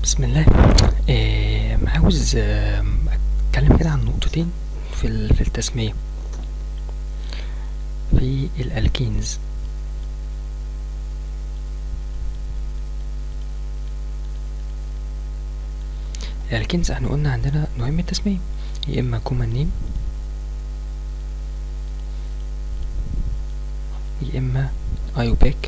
بسم الله آه عاوز آه اتكلم كده عن نقطتين في ال- في التسمية في الالكينز الالكينز احنا قلنا عندنا نوعين من التسمية يا اما كومن نيم يا اما ايوباك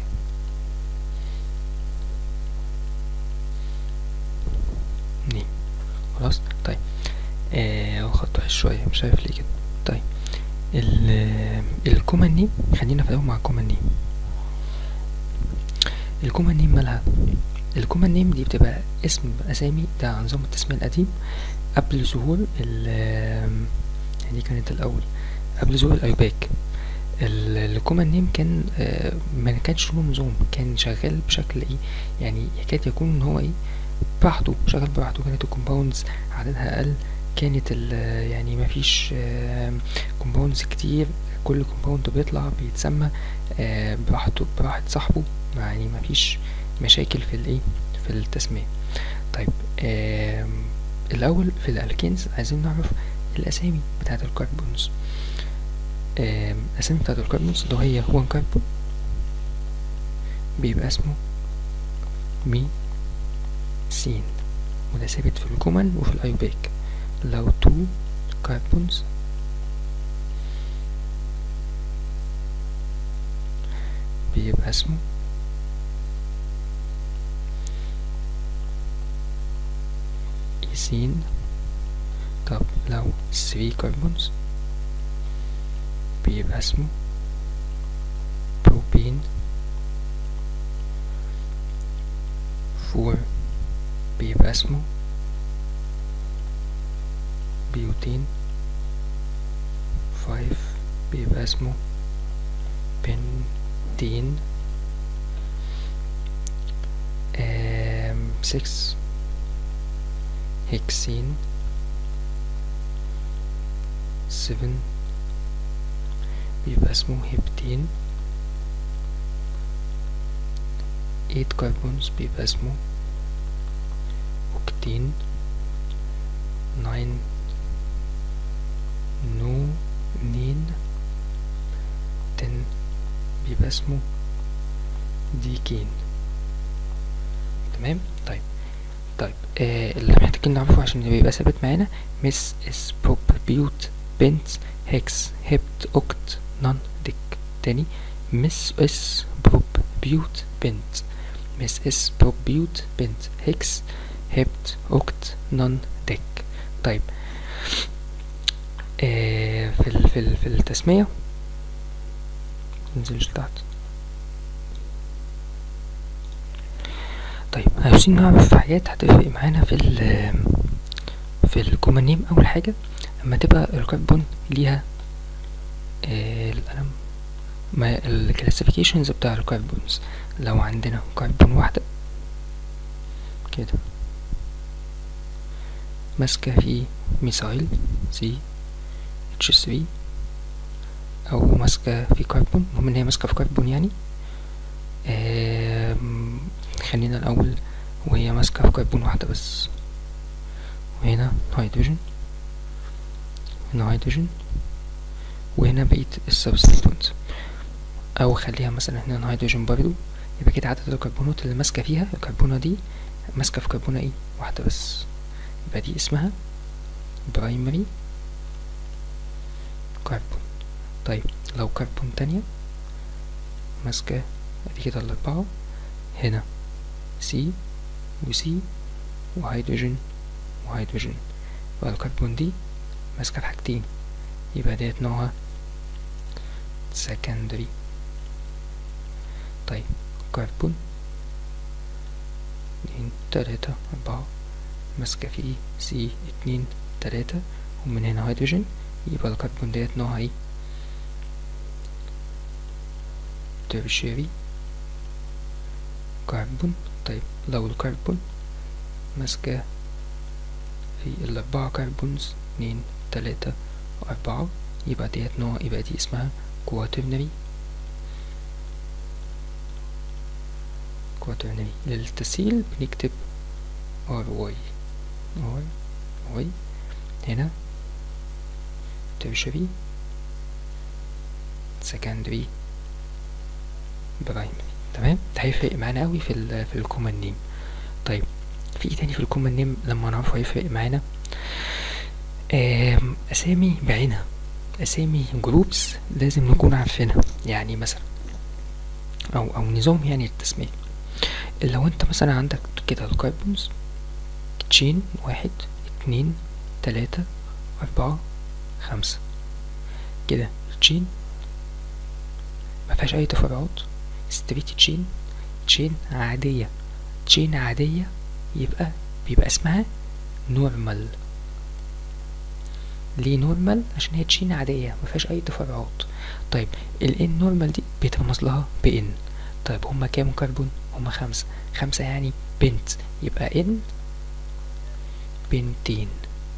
نيم خلاص طيب آه خط وحش شوية مش عارف ليه كده طيب ال الكومن نيم خلينا في الأول مع الكومن نيم الكومن نيم مالها الكومن نيم دي بتبقى اسم أسامي ده نظام التسمية القديم قبل ظهور ال يعني كانت الأول قبل ظهور الأيوباك الكومن نيم كان آه، ما كانش له نظام كان شغال بشكل ايه يعني يكاد يكون ان هو ايه براحته شغال براحته كانت الكومباوندز عددها اقل كانت ال يعني ما فيش كومباوندز كتير كل كومباوند بيطلع بيتسمى آه، براحته براحة صاحبه يعني ما فيش مشاكل في الايه في التسمية طيب آم، الاول في الالكينز عايزين نعرف الاسامي بتاعت الكربونز آم، الاسامي بتاعت الكربونز لو هي 1 كربون بيبقى اسمه مي سين وده ثابت في الكومن وفي الايوباك لو 2 كربونز بيبقى اسمه إيثين طب لو 3 كربونز بيبقى اسمه بروبين 4 بيبقى اسمه بيوتين 5 بيبقى اسمه بنتين آم 6 هيكسين 7 بيبقى اسمه هيبتين 8 كربونز بيبقى اسمه اوكتين 9 نو نين 10 بيبقى اسمه ديكين تمام طيب طيب آه اللي محتاجين نعرفه عشان يبقى ثابت معانا مس اس بروب بيوت بنت هيكس هبت اوكت نون ديك تاني مس اس بروب بيوت بنت مس اس بروب بيوت بنت هيكس هبت اوكت نون ديك طيب آه في ال في ال في التسمية ننزلش تحت طيب عاوزين نعرف حاجات هتفرق معانا في ال في الكومن نيم اول حاجه لما تبقى الكربون ليها آه القلم ما الكلاسيفيكيشنز بتاع الكربونز لو عندنا كربون واحده كده ماسكه في ميثايل سي اتش 3 او ماسكه في كربون المهم ان هي ماسكه في كربون يعني آم، خلينا الأول وهي ماسكة في كربون واحدة بس وهنا هيدروجين هنا هيدروجين وهنا بقية السبستيتونز أو خليها مثلا هنا هيدروجين برضو يبقى كده عدد الكربونات اللي ماسكة فيها الكربونة دي ماسكة في كربونة ايه واحدة بس يبقى دي اسمها برايمري كربون طيب لو كربون تانية ماسكة ادي كده الأربعة هنا سي وسي وهيدروجين وهيدروجين يبقى الكربون دي ماسكة في حاجتين يبقى ديت نوعها secondary طيب كربون اتنين تلاتة أربعة ماسكة في سي اتنين تلاتة ومن هنا هيدروجين يبقى الكربون ديت نوعها ايه tertiary كربون طيب لو الكربون ماسكة في الأربعة كربونز اتنين تلاتة أربعة يبقى ديت نوع يبقى دي اسمها quaternary quaternary للتسهيل بنكتب ار واي ار واي هنا tertiary secondary برايمري تمام ده هيفرق معانا قوي في ال في الكومن نيم طيب في ايه تاني في الكومن نيم لما نعرفه هيفرق معانا آم، اسامي بعينها اسامي جروبس لازم نكون عارفينها يعني مثلا او او نظام يعني التسمية لو انت مثلا عندك كده الكربونز تشين واحد اتنين تلاتة أربعة خمسة كده تشين مفيهاش أي تفرعات ستريت تشين تشين عادية تشين عادية يبقى بيبقى اسمها نورمال ليه نورمال عشان هي تشين عادية مفيهاش أي تفرعات طيب ال N نورمال دي بيترمز لها ب N طيب هما كام كربون هما خمسة خمسة يعني بنت يبقى N بنتين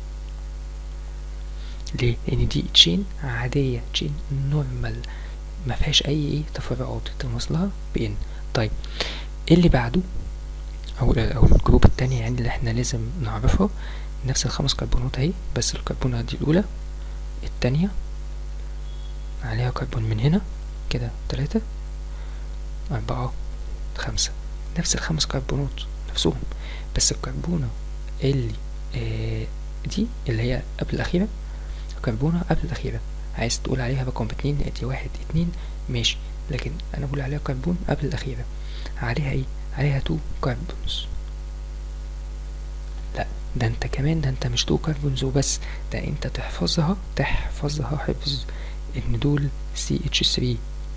ليه لأن دي تشين عادية تشين نورمال ما فيهاش أي إيه تفرعات ترمز لها ب N طيب إيه اللي بعده أو أو الجروب التانية يعني اللي احنا لازم نعرفها نفس الخمس كربونات اهي بس الكربونة دي الأولى التانية عليها كربون من هنا كده تلاتة أربعة خمسة نفس الخمس كربونات نفسهم بس الكربونة اللي آه دي اللي هي قبل الأخيرة كربونة قبل الأخيرة عايز تقول عليها رقم اتنين دي واحد اتنين ماشي لكن أنا بقول عليها كربون قبل الأخيرة عليها ايه عليها تو كربونز لا ده انت كمان ده انت مش تو كربونز وبس ده انت تحفظها تحفظها حفظ ان دول سي اتش 3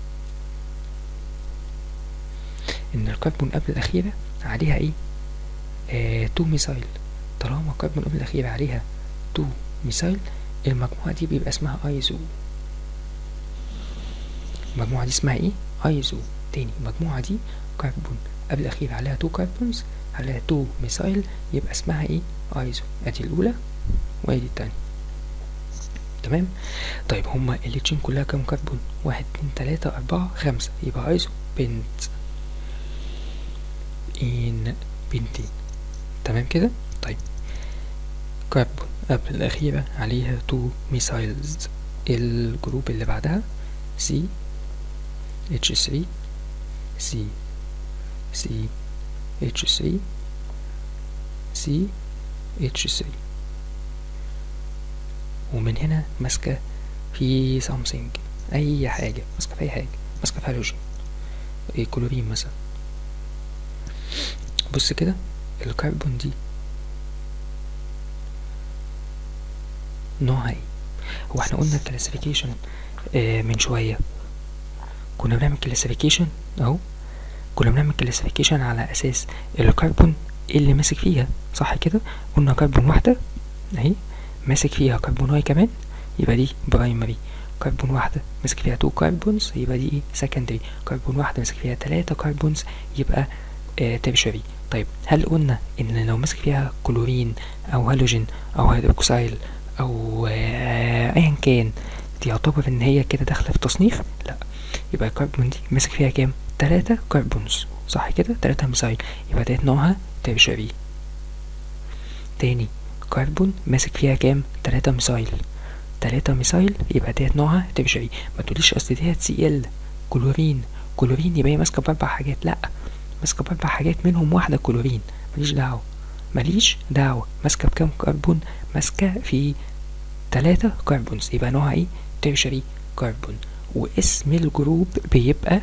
ان الكربون قبل الاخيرة عليها ايه آه تو ميسايل طالما كربون قبل الاخيرة عليها تو ميسايل المجموعة دي بيبقى اسمها ايزو المجموعة دي اسمها ايه ايزو تاني المجموعة دي كربون قبل الأخير عليها تو كربونز عليها تو ميسايل يبقى اسمها ايه ايزو ادي الأولى وادي التانية تمام طيب هما الاتشين كلها كام كربون واحد اتنين تلاتة أربعة خمسة يبقى ايزو بنت ان بنتين تمام كده طيب كربون قبل الأخيرة عليها تو ميسايلز الجروب اللي بعدها سي اتش 3 سي سي اتش 3 سي اتش 3 ومن هنا ماسكة في something أي حاجة ماسكة في أي حاجة ماسكة في هالوجين إيه كلورين مثلا بص كده الكربون دي نوعها ايه هو احنا قلنا الكلاسيفيكيشن اه من شوية كنا بنعمل كلاسيفيكيشن اهو كنا بنعمل كلاسيفيكيشن على اساس الكربون اللي ماسك فيها صح كده قلنا كربون واحدة اهي ماسك فيها كربون واي كمان يبقى دي برايمري كربون واحدة ماسك فيها تو كربونز يبقى دي ايه سكندري كربون واحدة ماسك فيها تلاتة كربونز يبقى آه ترشري طيب هل قلنا ان لو ماسك فيها كلورين او هالوجين او هيدروكسيل او آه ايا كان دي يعتبر ان هي كده داخله في تصنيف لا يبقى الكربون دي ماسك فيها كام تلاتة كربونز صح كده تلاتة ميثايل يبقى ديت نوعها ترشري تاني كربون ماسك فيها كام تلاتة ميثايل تلاتة ميثايل يبقى ديت نوعها ترشري ما تقوليش اصل ديت سي ال كلورين كلورين يبقى هي ماسكه باربع حاجات لا ماسكه باربع حاجات منهم واحده كلورين ماليش دعوه ماليش دعوه ماسكه بكام كربون ماسكه في تلاتة كربونز يبقى نوعها ايه ترشري كربون واسم الجروب بيبقى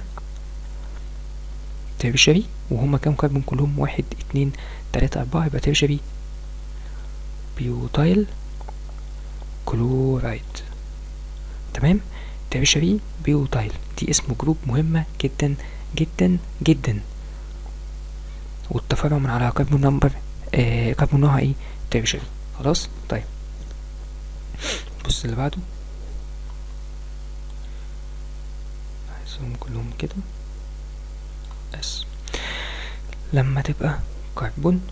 ترشري وهما كام كربون كلهم واحد اتنين تلاتة أربعة يبقى ترشري بيوتايل كلورايد تمام ترشري بيوتايل دي اسم جروب مهمة جدا جدا جدا والتفرع من على كربون نمبر آه كربون نوعها ايه ترشري خلاص طيب بص اللي بعده عايزهم كلهم كده بس لما تبقى كربون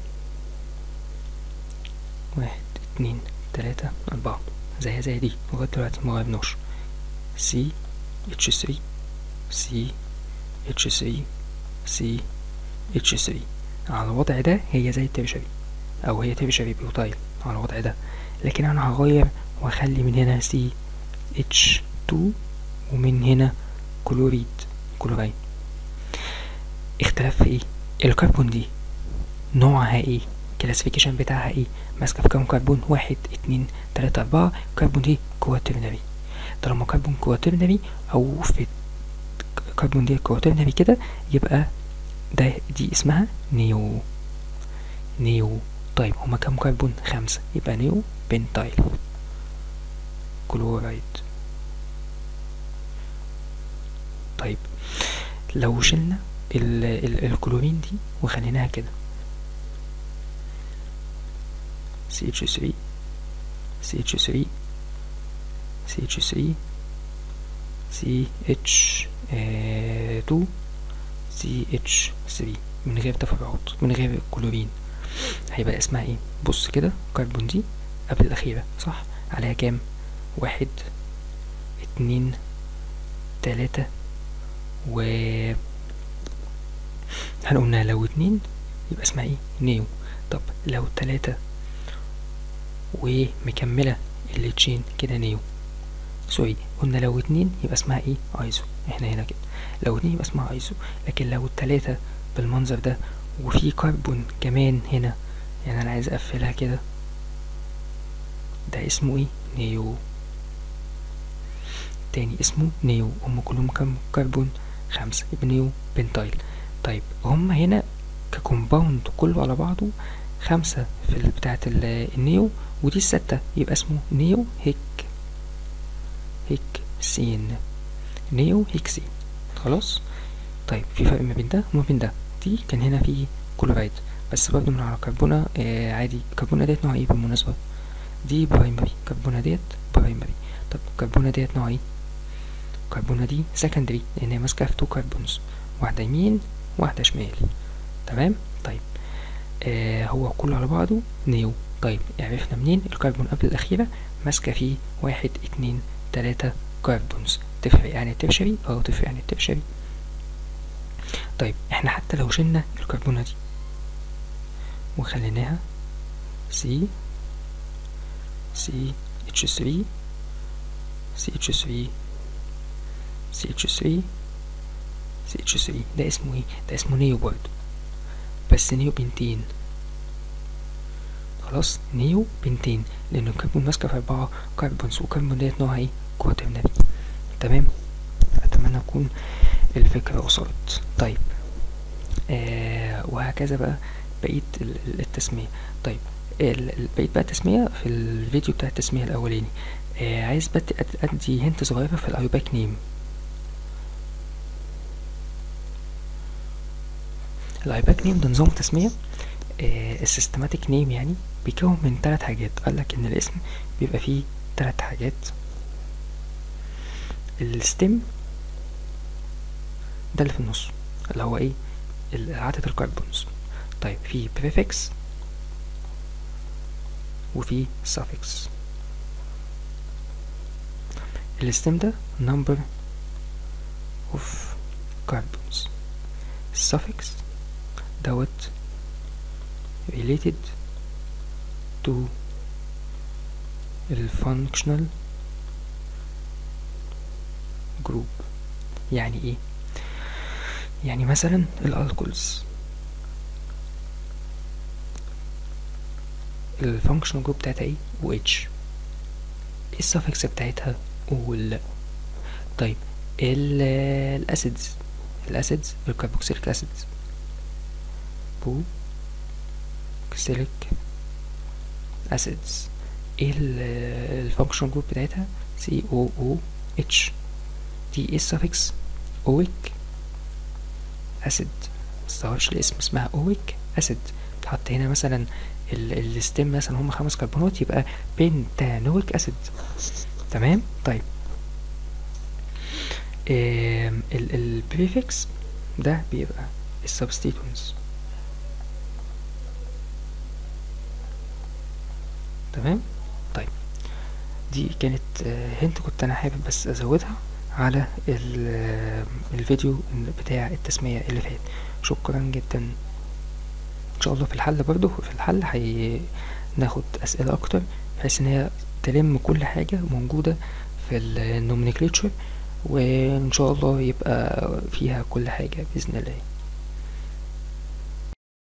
واحد اتنين تلاتة أربعة زي زي دي لغاية دلوقتي مغيرناش سي اتش 3 سي اتش 3 سي اتش 3 على الوضع ده هي زي الترشري او هي ترشري بيوتايل على الوضع ده لكن انا هغير واخلي من هنا سي اتش 2 ومن هنا كلوريد كلورايد اختلاف في ايه الكربون دي نوعها ايه الكلاسيفيكيشن بتاعها ايه ماسكه في كام كربون واحد اتنين تلاتة اربعة كربون دي كواترنري طالما كربون كواترنري او في كربون دي كواترنري كده يبقى ده دي اسمها نيو نيو طيب هما كام كربون خمسة يبقى نيو بنتايل كلورايد طيب لو شلنا ال ال الكلورين دي وخليناها كده CH3 CH3 CH3 CH2 CH3 من غير تفرعات من غير الكلورين هيبقى اسمها ايه بص كده كربون دي قبل الأخيرة صح عليها كام واحد اتنين تلاتة و احنا قلنا لو اتنين يبقى اسمها ايه نيو طب لو تلاتة ومكملة التشين كده نيو سوري قلنا لو اتنين يبقى اسمها ايه ايزو احنا هنا كده لو اتنين يبقى اسمها ايزو لكن لو التلاتة بالمنظر ده وفي كربون كمان هنا يعني انا عايز اقفلها كده ده اسمه ايه نيو تاني اسمه نيو هم كلهم كام كربون خمسة يبقى نيو بنتايل طيب هم هنا ككومباوند كله على بعضه خمسة في بتاعة النيو ودي الستة يبقى اسمه نيو هيك هيك سين نيو هيكسين خلاص طيب في فرق ما بين ده وما بين ده دي كان هنا في كلورايد بس برضه من على كربونة آه عادي كربونة ديت نوع ايه بالمناسبة دي برايمري كربونة ديت برايمري طب كربونة ديت نوع ايه كربونة دي سكندري لان هي ماسكة في تو كربونز واحدة يمين واحدة شمال تمام طيب آه هو كله على بعضه نيو طيب عرفنا منين الكربون قبل الأخيرة ماسكة فيه واحد اتنين تلاتة كربونز تفرق يعني الترشري اه تفرق يعني الترشري طيب احنا حتى لو شلنا الكربونة دي وخليناها سي سي اتش 3 سي اتش 3 سي اتش 3 سي اتش 3 ده اسمه ايه ده اسمه نيو برضه بس نيو بنتين خلاص نيو بنتين لان الكربون ماسكه في اربعه كربونز والكربون ديت نوعها ايه كواترنري تمام اتمنى اكون الفكره وصلت طيب آه وهكذا بقى بقيه التسميه طيب بقيت بقى التسميه في الفيديو بتاع التسميه الاولاني آه عايز بقى ادي هنت صغيره في الايوباك نيم الايباك نيم ده نظام تسمية آه السيستماتيك نيم يعني بيكون من ثلاث حاجات قالك ان الاسم بيبقى فيه ثلاث حاجات الستيم ده اللي في النص اللي هو ايه عدد الكربونز طيب في prefix وفي suffix الستيم ده number of carbons suffix دوت related to الفانكشنال جروب يعني ايه يعني مثلا الالكولز الفانكشنال جروب بتاعتها ايه و اتش ايه السفكس بتاعتها وال طيب الاسيدز الاسيدز الكربوكسيليك اسيدز بو كسيليك اسيدز ايه الفانكشن جروب بتاعتها سي او او اتش دي ايه السفكس اويك اسيد متستغربش الاسم اسمها اويك اسيد تحط هنا مثلا الستيم مثلا هم خمس كربونات يبقى بنتانويك اسيد تمام طيب البريفكس ده بيبقى السبستيتونز تمام طيب دي كانت هنت كنت انا حابب بس ازودها على الفيديو بتاع التسمية اللي فات شكرا جدا شاء الله في الحل برضه في الحل هي ناخد اسئله اكتر بحيث ان هي تلم كل حاجه موجوده في النومنكليتشر وان شاء الله يبقى فيها كل حاجه باذن الله